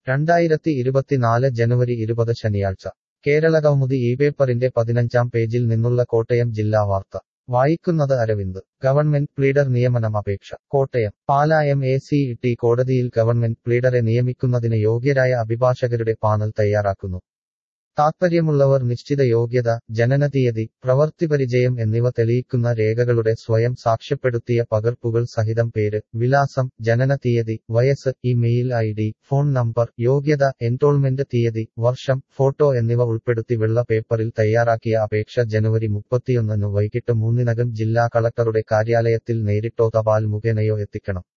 രണ്ടായിരത്തി ഇരുപത്തിനാല് ജനുവരി ഇരുപത് ശനിയാഴ്ച കേരളകൗമുദി ഈ പേപ്പറിന്റെ പതിനഞ്ചാം പേജിൽ നിന്നുള്ള കോട്ടയം ജില്ലാ വാർത്ത വായിക്കുന്നത് അരവിന്ദ് ഗവൺമെന്റ് പ്ലീഡർ നിയമനം അപേക്ഷ Kottayam Pala M A C T കോടതിയിൽ ഗവൺമെന്റ് പ്ലീഡറെ നിയമിക്കുന്നതിന് യോഗ്യരായ അഭിഭാഷകരുടെ പാനൽ തയ്യാറാക്കുന്നു താത്പര്യമുള്ളവർ നിശ്ചിത യോഗ്യത ജനനതീയതി പ്രവൃത്തിപരിചയം എന്നിവ തെളിയിക്കുന്ന രേഖകളുടെ സ്വയം സാക്ഷ്യപ്പെടുത്തിയ പകർപ്പുകൾ സഹിതം പേര് വിലാസം ജനനതീയതി വയസ്സ് email I D phone number യോഗ്യത എൻറോൾമെന്റ് തീയതി വർഷം ഫോട്ടോ എന്നിവ ഉൾപ്പെടുത്തി വെള്ള പേപ്പറിൽ തയ്യാറാക്കിയ അപേക്ഷ ജനുവരി മുപ്പത്തിയൊന്നിന് വൈകിട്ട് മൂന്നിനകം ജില്ലാ കളക്ടറുടെ കാര്യാലയത്തിൽ നേരിട്ടോ തപാൽ മുഖേനയോ എത്തിക്കണം